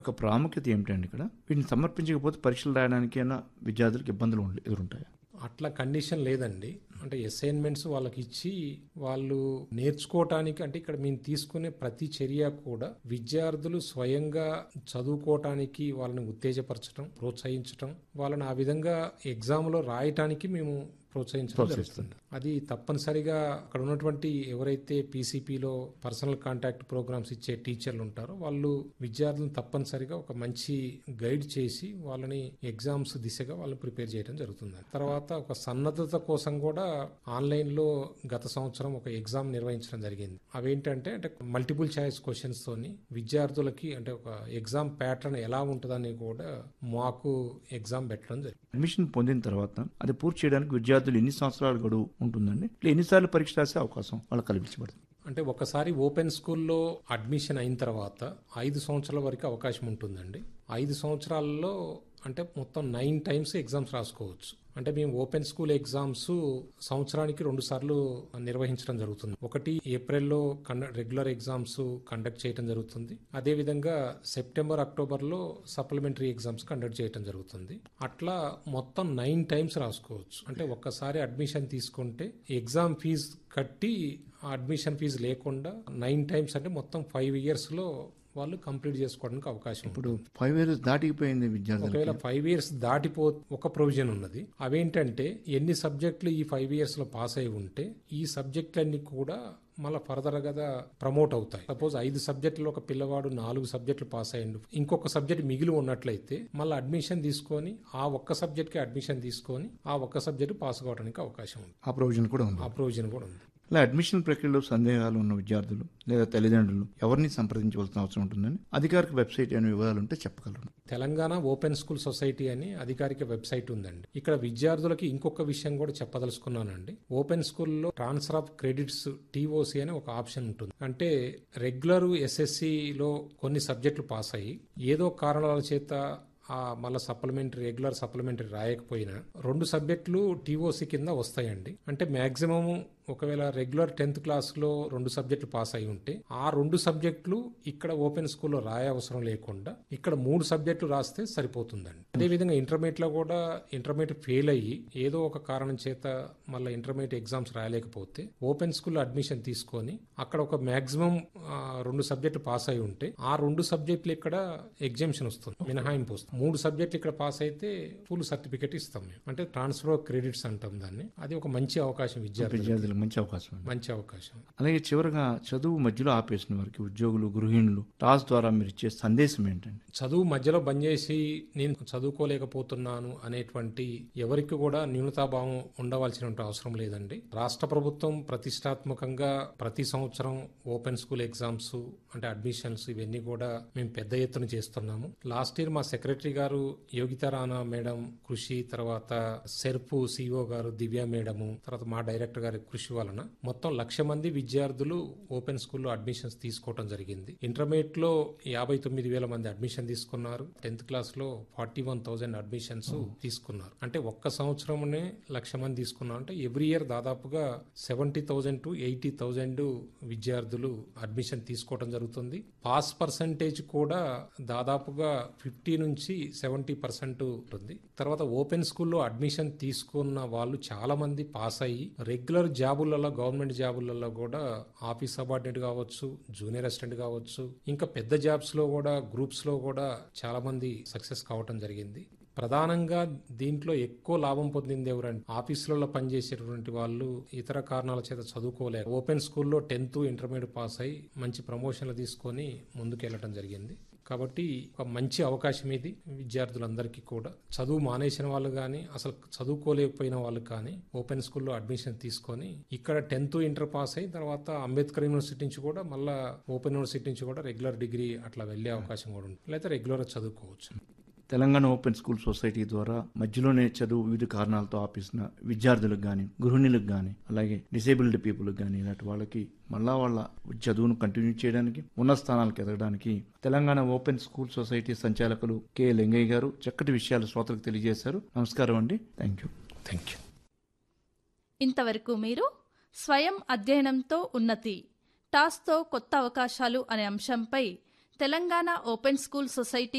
ఒక ప్రాముఖ్యత ఏమిటండి ఇక్కడ వీటిని సమర్పించకపోతే పరీక్షలు రాయడానికి అయినా విద్యార్థులకు ఇబ్బందులు ఉండ- ఎదురుంటాయా అట్లా కండిషన్ లేదండి అంటే అసైన్మెంట్స్ వాళ్ళకి ఇచ్చి వాళ్ళు నేర్చుకోవటానికి అంటే ఇక్కడ మేము తీసుకునే ప్రతి చర్య కూడా విద్యార్థులు స్వయంగా చదువుకోవటానికి వాళ్ళని ఉత్తేజపరచడం ప్రోత్సహించడం వాళ్ళని ఆ విధంగా ఎగ్జామ్లో రాయటానికి మేము ప్రోత్సహించడం జరుగుతుంది అది తప్పనిసరిగా అక్కడ ఉన్నటువంటి ఎవరైతే పీసీపీలో పర్సనల్ కాంటాక్ట్ ప్రోగ్రామ్స్ ఇచ్చే టీచర్లు ఉంటారో వాళ్ళు విద్యార్థులను తప్పనిసరిగా ఒక మంచి గైడ్ చేసి వాళ్ళని ఎగ్జామ్స్ దిశగా వాళ్ళని ప్రిపేర్ చేయడం జరుగుతుంది తర్వాత ఒక సన్నద్ధత కోసం కూడా ఆన్లైన్ లో గత సంవత్సరం ఒక ఎగ్జామ్ నిర్వహించడం జరిగింది అవేంటంటే అంటే మల్టిపుల్ చాయిస్ క్వశ్చన్స్ తోని విద్యార్థులకి అంటే ఒక ఎగ్జామ్ ప్యాటర్న్ ఎలా ఉంటుందని కూడా మాకు ఎగ్జామ్ పెట్టడం జరిగింది అడ్మిషన్ పొందిన తర్వాత అది పూర్తి చేయడానికి విద్యార్థులు ఎన్ని సంవత్సరాల గడువు ఉంటుందండి ఇట్లా ఎన్నిసార్లు పరీక్ష రాసే అవకాశం వాళ్ళకి కల్పించబడుతుంది అంటే ఒకసారి ఓపెన్ స్కూల్లో అడ్మిషన్ అయిన తర్వాత ఐదు సంవత్సరాల వరకు అవకాశం ఉంటుందండి ఐదు సంవత్సరాల్లో అంటే మొత్తం నైన్ టైమ్స్ ఎగ్జామ్స్ రాసుకోవచ్చు అంటే మేము ఓపెన్ స్కూల్ ఎగ్జామ్స్ సంవత్సరానికి రెండు సార్లు నిర్వహించడం జరుగుతుంది ఒకటి ఏప్రిల్లో కండ- రెగ్యులర్ ఎగ్జామ్స్ కండక్ట్ చేయడం జరుగుతుంది అదే విధంగా సెప్టెంబర్ అక్టోబర్లో సప్లిమెంటరీ ఎగ్జామ్స్ కండక్ట్ చేయడం జరుగుతుంది అట్లా మొత్తం నైన్ టైమ్స్ రాసుకోవచ్చు అంటే ఒక్కసారి అడ్మిషన్ తీసుకుంటే ఎగ్జామ్ ఫీజు కట్టి అడ్మిషన్ ఫీజు లేకుండా నైన్ టైమ్స్ అంటే మొత్తం ఫైవ్ ఇయర్స్ లో వాళ్ళు కంప్లీట్ చేసుకోవడానికి అవకాశం ఉంటుంది ఇప్పుడు ఫైవ్ ఇయర్స్ దాటిపోయింది విద్యార్థులు ఒకవేళ ఫైవ్ ఇయర్స్ దాటిపో ఒక ప్రొవిజన్ ఉన్నది అవేంటంటే ఎన్ని సబ్జెక్టులు ఈ ఫైవ్ ఇయర్స్ లో పాస్ అయి ఉంటే ఈ సబ్జెక్టులన్నీ కూడా మళ్ళీ ఫర్దర్ గా ప్రమోట్ అవుతాయి సపోజ్ ఐదు సబ్జెక్టులు ఒక పిల్లవాడు నాలుగు సబ్జెక్టులు పాస్ అయ్యిండు ఇంకొక సబ్జెక్ట్ మిగిలి ఉన్నట్లయితే మళ్ళీ అడ్మిషన్ తీసుకొని ఆ ఒక్క సబ్జెక్ట్ కి అడ్మిషన్ తీసుకొని ఆ ఒక్క సబ్జెక్ట్ పాస్ కావడానికి అవకాశం ఉంది ఆ ప్రొవిజన్ కూడా ఉంది ఆ ప్రొవిజన్ కూడా ఉంది ఇలా అడ్మిషన్ ప్రక్రియలో సందేహాలు ఉన్న విద్యార్థులు లేదా తల్లిదండ్రులు ఎవరిని సంప్రదించవలసిన అవసరం ఉంటుందని అధికారిక వెబ్సైట్ అనే వివరాలు ఉంటే చెప్పగలరు తెలంగాణ ఓపెన్ స్కూల్ సొసైటీ అని అధికారిక వెబ్సైట్ ఉందండి ఇక్కడ విద్యార్థులకి ఇంకొక విషయం కూడా చెప్పదలుచుకున్నానండి ఓపెన్ స్కూల్లో ట్రాన్స్ఫర్ ఆఫ్ క్రెడిట్స్ టీఓసి అని ఒక ఆప్షన్ ఉంటుంది అంటే రెగ్యులర్ ఎస్ఎస్సిలో కొన్ని సబ్జెక్టులు పాస్ అయ్యి ఏదో కారణాల చేత ఆ మళ్ళీ సప్లిమెంటరీ రెగ్యులర్ సప్లిమెంటరీ రాయకపోయినా రెండు సబ్జెక్టులు టీఓసి కింద వస్తాయండి అంటే మాక్సిమం ఒకవేళ రెగ్యులర్ టెన్త్ క్లాస్లో రెండు సబ్జెక్టులు పాస్ అయి ఉంటే ఆ రెండు సబ్జెక్టులు ఇక్కడ ఓపెన్ స్కూల్లో రాయ అవసరం లేకుండా ఇక్కడ మూడు సబ్జెక్టులు రాస్తే సరిపోతుందండి అదేవిధంగా ఇంటర్మీడియట్ లో కూడా ఇంటర్మీడియట్ ఫెయిల్ అయ్యి ఏదో ఒక కారణం చేత మళ్ళీ ఇంటర్మీడియట్ ఎగ్జామ్స్ రాయలేకపోతే ఓపెన్ స్కూల్లో అడ్మిషన్ తీసుకొని అక్కడ ఒక మాక్సిమం రెండు సబ్జెక్టులు పాస్ అయి ఉంటే ఆ రెండు సబ్జెక్టులు ఇక్కడ ఎగ్జామ్షన్ వస్తుంది మినహాయింపు వస్తుంది మూడు సబ్జెక్టులు ఇక్కడ పాస్ అయితే ఫుల్ సర్టిఫికేట్ ఇస్తాం మేము అంటే ట్రాన్స్ఫర్ క్రెడిట్స్ అంటాం దాన్ని అది ఒక మంచి అవకాశం విద్యార్థులకు విద్యార్థులకు మంచి అవకాశం ఉంది మంచి అవకాశం అలాగే చివరగా చదువు మధ్యలో ఆపేసిన వారికి ఉద్యోగులు గృహిణులు టాస్ ద్వారా మీరు ఇచ్చే సందేశం ఏంటండి చదువు మధ్యలో బంద్ చేసి నేను చదువుకోలేకపోతున్నాను అనేటువంటి ఎవరికి కూడా న్యూనతాభావం ఉండవలసిన అవసరం లేదండి రాష్ట్ర ప్రభుత్వం ప్రతిష్టాత్మకంగా ప్రతి సంవత్సరం ఓపెన్ స్కూల్ ఎగ్జామ్స్ అంటే అడ్మిషన్స్ ఇవన్నీ కూడా మేము పెద్ద ఎత్తున చేస్తున్నాము లాస్ట్ ఇయర్ మా సెక్రటరీ గారు యోగితా రాణా మేడం కృషి తర్వాత సెర్పు సిఓ గారు దివ్య మేడము తర్వాత మా డైరెక్టర్ గారి కృషి వలన మొత్తం లక్ష మంది విద్యార్థులు ఓపెన్ స్కూల్లో అడ్మిషన్స్ తీసుకోవడం జరిగింది ఇంటర్మీడియట్ లో యాభై తొమ్మిది వేల మంది అడ్మిషన్ తీసుకున్నారు టెన్త్ క్లాస్ లో ఫార్టీ వన్ థౌసండ్ అడ్మిషన్స్ తీసుకున్నారు అంటే ఒక్క సంవత్సరంలోనే లక్ష మంది తీసుకున్నారు అంటే ఎవ్రీ ఇయర్ దాదాపుగా seventy thousand to eighty thousand విద్యార్థులు అడ్మిషన్ తీసుకోవడం జరుగుతుంది పాస్ పర్సంటేజ్ కూడా దాదాపుగా ఫిఫ్టీ నుంచి సెవెంటీ పర్సెంట్ ఉంటుంది తర్వాత ఓపెన్ స్కూల్లో అడ్మిషన్ తీసుకున్న వాళ్ళు చాలా మంది పాస్ అయ్యి రెగ్యులర్ జాబులలో గవర్నమెంట్ జాబులలో కూడా ఆఫీస్ సబార్డినేట్ కావచ్చు జూనియర్ అసిస్టెంట్ కావచ్చు ఇంకా పెద్ద జాబ్స్ లో కూడా గ్రూప్స్ లో కూడా చాలా మంది సక్సెస్ కావటం జరిగింది ప్రధానంగా దీంట్లో ఎక్కువ లాభం పొందింది ఎవరంటే ఆఫీసులలో పనిచేసేటువంటి వాళ్ళు ఇతర కారణాల చేత చదువుకోలేక ఓపెన్ స్కూల్లో టెన్త్ ఇంటర్మీడియట్ పాస్ అయ్యి మంచి ప్రమోషన్లు తీసుకొని ముందుకెళ్లడం జరిగింది కాబట్టి ఒక మంచి అవకాశం ఇది విద్యార్థులందరికీ కూడా చదువు మానేసిన వాళ్ళు కానీ అసలు చదువుకోలేకపోయిన వాళ్ళు కానీ ఓపెన్ స్కూల్లో అడ్మిషన్ తీసుకొని ఇక్కడ టెన్త్ ఇంటర్ పాస్ అయి తర్వాత అంబేద్కర్ యూనివర్సిటీ నుంచి కూడా మళ్ళా ఓపెన్ యూనివర్సిటీ నుంచి కూడా రెగ్యులర్ డిగ్రీ అట్లా వెళ్ళే అవకాశం కూడా ఉంటుంది లేదా రెగ్యులర్ చదువుకోవచ్చు తెలంగాణ ఓపెన్ స్కూల్ సొసైటీ ద్వారా మధ్యలోనే చదువు వివిధ కారణాలతో ఆపేసిన విద్యార్థులకు కానీ గృహిణులకు కానీ అలాగే డిసేబుల్డ్ పీపుల్కి కానీ ఇలాంటి వాళ్ళకి మళ్ళా వాళ్ళ చదువును కంటిన్యూ చేయడానికి ఉన్నత స్థానాలకు ఎదగడానికి తెలంగాణ ఓపెన్ స్కూల్ సొసైటీ సంచాలకులు కె లింగయ్య గారు చక్కటి విషయాలు శ్రోతలకు తెలియజేశారు నమస్కారం అండి థ్యాంక్ యూ థ్యాంక్ యూ ఇంతవరకు మీరు స్వయం అధ్యయనంతో ఉన్నతి టాస్తో కొత్త అవకాశాలు అనే అంశంపై తెలంగాణ ఓపెన్ స్కూల్ సొసైటీ